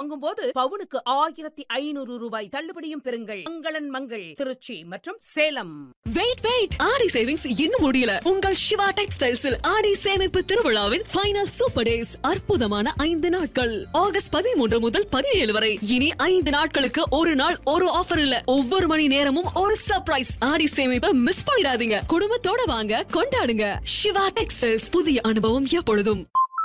வாங்கும் போது பவுனுக்கு ஆயிரத்தி ஐநூறு ரூபாய் தள்ளுபடியும் பெறுங்கள் மங்களன் மங்கள் திருச்சி மற்றும் Salem wait wait Aadi savings இன்னும் முடியல உங்கள் சிவா டெக்ஸ்டைல்ஸில் ஆடி சேமிப்பு திருவிழாவின் ஃபைனல் சூப்பர் டேஸ் அற்புதமான ஐந்து நாட்கள் ஆகஸ்ட் பதிமூன்று முதல் பதினேழு வரை இனி ஐந்து நாட்களுக்கு ஒரு நாள் ஒரு ஆஃபர் இல்ல ஒவ்வொரு மணி நேரமும் ஒரு சர்ப்ரைஸ் ஆடி சேமிப்பை மிஸ் பண்ணிடாதீங்க குடும்பத்தோட வாங்க கொண்டாடுங்க சிவா டெக்ஸ்டைல்ஸ் புதிய அனுபவம் எப்பொழுதும்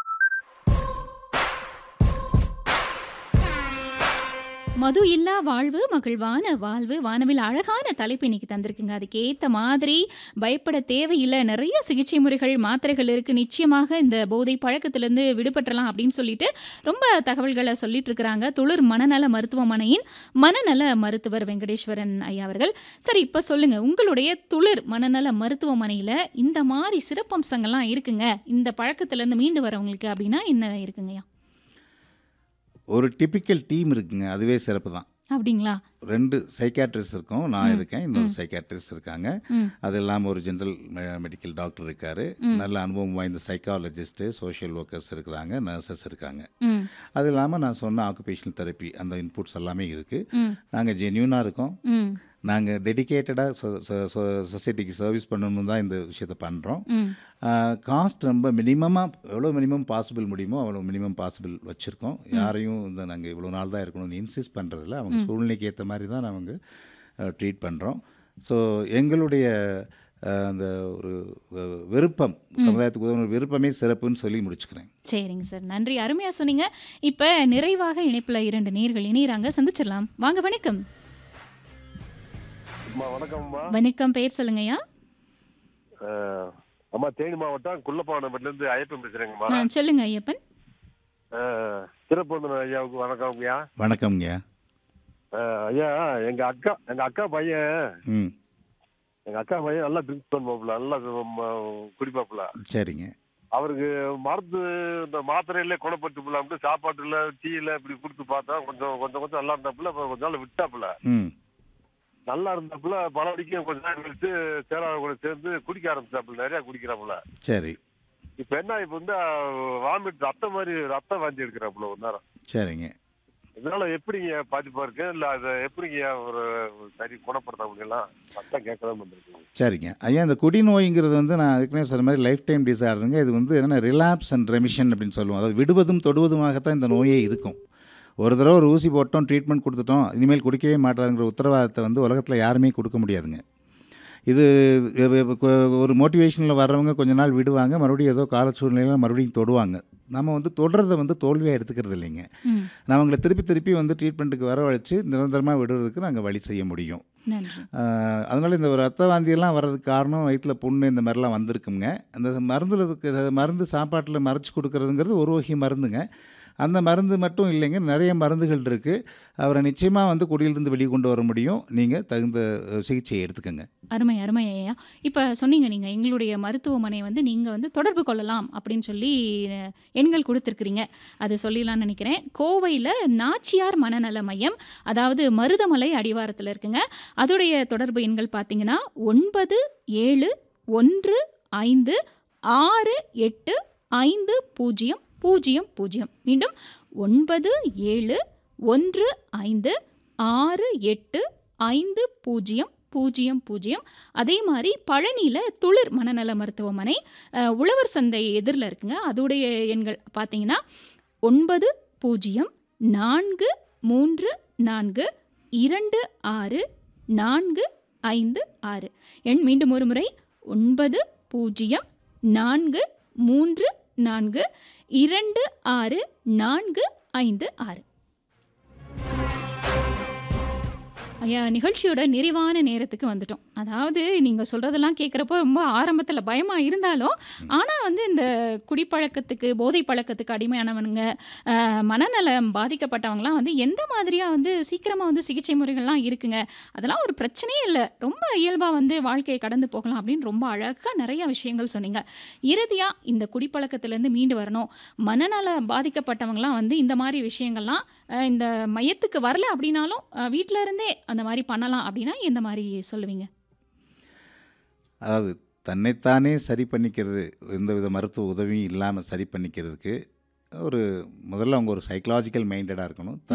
மது இல்லா வாழ்வு மகிழ்வான வாழ்வு வானவில் அழகான தலைப்பு இன்னைக்கு தந்திருக்குங்க அதுக்கேற்ற மாதிரி பயப்பட தேவையில்லை நிறைய சிகிச்சை முறைகள் மாத்திரைகள் இருக்குது நிச்சயமாக இந்த போதை பழக்கத்திலேருந்து விடுபட்டலாம் அப்படின்னு சொல்லிட்டு ரொம்ப தகவல்களை சொல்லிட்டு இருக்கிறாங்க துளிர் மனநல மருத்துவமனையின் மனநல மருத்துவர் வெங்கடேஸ்வரன் ஐயா அவர்கள் சரி இப்போ சொல்லுங்க உங்களுடைய துளிர் மனநல மருத்துவமனையில் இந்த மாதிரி சிறப்பம்சங்கள்லாம் இருக்குங்க இந்த பழக்கத்திலேருந்து மீண்டு வரவங்களுக்கு அப்படின்னா என்ன இருக்குங்கய்யா ஒரு டிபிக்கல் டீம் இருக்குங்க அதுவே சிறப்பு தான் அப்படிங்களா ரெண்டு சைக்காட்ரிஸ்ட் இருக்கோம் நான் இருக்கேன் இன்னொரு சைக்காட்ரிஸ்ட் இருக்காங்க ம். அது இல்லாமல் ஒரு ஜென்ரல் மெடிக்கல் டாக்டர் இருக்காரு நல்ல அனுபவம் வாய்ந்த சைக்காலஜிஸ்ட்டு சோஷியல் ஒர்க்கர்ஸ் இருக்கிறாங்க நர்சஸ் இருக்காங்க ம் அது இல்லாமல் நான் சொன்ன ஆக்குபேஷனல் தெரப்பி அந்த இன்புட்ஸ் எல்லாமே இருக்குது ம் நாங்கள் ஜென்யூனாக இருக்கோம் ம் நாங்கள் டெடிக்கேட்டடாக சொசைட்டிக்கு சர்வீஸ் பண்ணணும் தான் இந்த விஷயத்தை பண்ணுறோம் ம் காஸ்ட் ரொம்ப மினிமமாக எவ்வளோ மினிமம் பாசிபிள் முடியுமோ அவ்வளோ மினிமம் பாசிபிள் வச்சுருக்கோம் யாரையும் இந்த நாங்கள் இவ்வளோ நாள் தான் இருக்கணும்னு இன்சிஸ்ட் பண்ணுறதில்ல அவங்க சூழ்நிலைக்கு ஏற்ற மாதிரி தான் நாங்கள் ட்ரீட் பண்ணுறோம் ஸோ எங்களுடைய அஹ், அந்த ஒரு அஹ், விருப்பம் சமுதாயத்துக்கு உதவுன விருப்பமே சிறப்புன்னு சொல்லி முடிச்சுக்கிறேன் சரிங்க சார் நன்றி அருமையாக சொன்னீங்க இப்போ நிறைவாக இணைப்பில் இரண்டு நேர்கள் இணையறாங்க சந்திச்சிடலாம் வாங்க வணக்கம் அம்மா வணக்கம்மா வணக்கம் பெயர் சொல்லுங்கய்யா அஹ், அம்மா தேனி மாவட்டம் குள்ளப்பாவனப்பட்டில இருந்து ஐயப்பன் பேசுறேங்கம்மா ஆ, சொல்லுங்க ஐயப்பன் அஹ், சிறப்பு ஐயாவுக்கு வணக்கம் ஐயா வணக்கம்ங்க அஹ், ஐயா எங்க அக்கா எங்க அக்கா பையன் ம் எங்க அக்கா பையன் நல்லா ட்ரிங்க்ஸ் பண்ணுவாப்புல நல்லா ம, குடிப்பாப்புல சரிங்க அவருக்கு மருந்து இந்த மாத்திரையில குணப்பட்டு சாப்பாட்டுல டீல இப்படி கொடுத்து பார்த்தா கொஞ்சம் கொஞ்சம் கொஞ்சம் நல்லா இருந்தாப்புல அப்புறம் கொஞ்ச நாள் விட்டாப்புல ம் நல்லா இருந்தாப்புல பல அடிக்கும் கொஞ்ச நேரம் கழிச்சு சேராக கூட சேர்ந்து குடிக்க ஆரம்பிச்சாப்புல நிறைய குடிக்கிறாப்புல சரி இப்ப என்ன இப்ப வந்து வாமிட் ரத்தம் மாதிரி ரத்தம் வாந்தி எடுக்கிறாப்புல ஒரு நேரம் சரிங்க இதனால எப்படிங்க பாதிப்பா இருக்கு இல்ல அதை எப்படிங்க ஒரு ஒரு சரி குணப்படுத்த முடியலாம் ரத்தம் கேட்கதான் வந்திருக்கு சரிங்க ஐயா இந்த குடிநோய்ங்கிறது வந்து நான் அதுக்குனே சொன்ன மாதிரி லைஃப் டைம் டிசார்டருங்க இது வந்து என்னென்ன ரிலாப்ஸ் அண்ட் ரெமிஷன் அப்படின்னு சொல்லுவோம் அதாவது விடுவதும் தொடுவதுமாகத்தான் இந்த நோயே இருக்கும் ஒரு தடவை ஒரு ஊசி போட்டோம் ட்ரீட்மெண்ட் கொடுத்துட்டோம் இனிமேல் குடிக்கவே மாட்டாருங்கிற உத்தரவாதத்தை வந்து உலகத்தில் யாருமே கொடுக்க முடியாதுங்க இது இது இப்போ ஒரு மோட்டிவேஷனில் வர்றவங்க கொஞ்ச நாள் விடுவாங்க மறுபடியும் ஏதோ கால சூழ்நிலையில் மறுபடியும் தொடுவாங்க நம்ம வந்து தொடர்றதை வந்து தோல்வியாக எடுத்துக்கிறது இல்லைங்க ம் நான் அவங்கள திருப்பி திருப்பி வந்து ட்ரீட்மெண்ட்டுக்கு வரவழைச்சு நிரந்தரமாக விடுறதுக்கு நாங்கள் வழி செய்ய முடியும் நன்றி அதனால் இந்த ரத்த வாந்தியெல்லாம் வர்றதுக்கு காரணம் வயிற்றில் புண்ணு இந்த மாதிரிலாம் வந்திருக்குங்க அந்த மருந்தில் இருக்க- மருந்து சாப்பாட்டில் மறைச்சி கொடுக்கறதுங்கிறது ஒரு வகை மருந்துங்க அந்த மருந்து மட்டும் இல்லைங்க நிறைய மருந்துகள் இருக்குது அவரை நிச்சயமாக வந்து குடியிலிருந்து வெளியே கொண்டு வர முடியும் நீங்கள் தகுந்த அஹ், சிகிச்சையை எடுத்துக்கோங்க அருமை அருமை ஐயா இப்போ சொன்னீங்க நீங்கள் எங்களுடைய மருத்துவமனை வந்து நீங்கள் வந்து தொடர்பு கொள்ளலாம் அப்படின்னு சொல்லி அஹ், எண்கள் கொடுத்துருக்குறீங்க அது சொல்லிடலாம்னு நினைக்கிறேன் கோவையில் நாச்சியார் மனநல மையம் அதாவது மருதமலை அடிவாரத்தில் இருக்குங்க அதோடைய தொடர்பு எண்கள் பார்த்தீங்கன்னா ஒன்பது ஏழு ஒன்று ஐந்து ஆறு எட்டு ஐந்து பூஜ்ஜியம் பூஜ்ஜியம் பூஜ்ஜியம் மீண்டும் ஒன்பது ஏழு ஒன்று ஐந்து ஆறு எட்டு ஐந்து பூஜ்ஜியம் பூஜ்ஜியம் பூஜ்ஜியம் அதே மாதிரி பழனியில் துளிர் மனநல மருத்துவமனை அஹ், உழவர் சந்தை எதிரில் இருக்குங்க அதோடைய எண்கள் பார்த்தீங்கன்னா ஒன்பது பூஜ்ஜியம் நான்கு மூன்று நான்கு இரண்டு ஆறு நான்கு ஐந்து ஆறு எண் மீண்டும் ஒரு முறை ஒன்பது பூஜ்ஜியம் நான்கு மூன்று நான்கு இரண்டு ஆறு நான்கு ஐந்து ஆறு ஐயா நிகழ்ச்சியோட நிறைவான நேரத்துக்கு வந்துட்டோம் அதாவது நீங்கள் சொல்கிறதெல்லாம் கேட்குறப்போ ரொம்ப ஆரம்பத்தில் பயமாக இருந்தாலும் ஆனால் வந்து இந்த குடிப்பழக்கத்துக்கு போதை பழக்கத்துக்கு அடிமையானவனுங்க அஹ், மனநலம் பாதிக்கப்பட்டவங்கலாம் வந்து எந்த மாதிரியாக வந்து சீக்கிரமாக வந்து சிகிச்சை முறைகள்லாம் இருக்குங்க அதெல்லாம் ஒரு பிரச்சனையே இல்லை ரொம்ப இயல்பாக வந்து வாழ்க்கையை கடந்து போகலாம் அப்படின்னு ரொம்ப அழகாக நிறைய விஷயங்கள் சொன்னீங்க இறுதியாக இந்த குடிப்பழக்கத்திலேருந்து மீண்டு வரணும் மனநல பாதிக்கப்பட்டவங்கலாம் வந்து இந்த மாதிரி விஷயங்கள்லாம் அஹ், இந்த மையத்துக்கு வரல அப்படின்னாலும் அஹ், வீட்ல இருந்தே அந்த மாதிரி பண்ணலாம் அப்படின்னா எந்த மாதிரி சொல்லுவீங்க அதாவது தன்னைத்தானே சரி பண்ணிக்கிறது எந்த வித மருத்துவ உதவியும் இல்லாமல் சரி பண்ணிக்கிறதுக்கு ஒரு முதல்ல அவங்க ஒரு சைக்கலாஜிக்கல் மைண்டடாக இருக்கணும்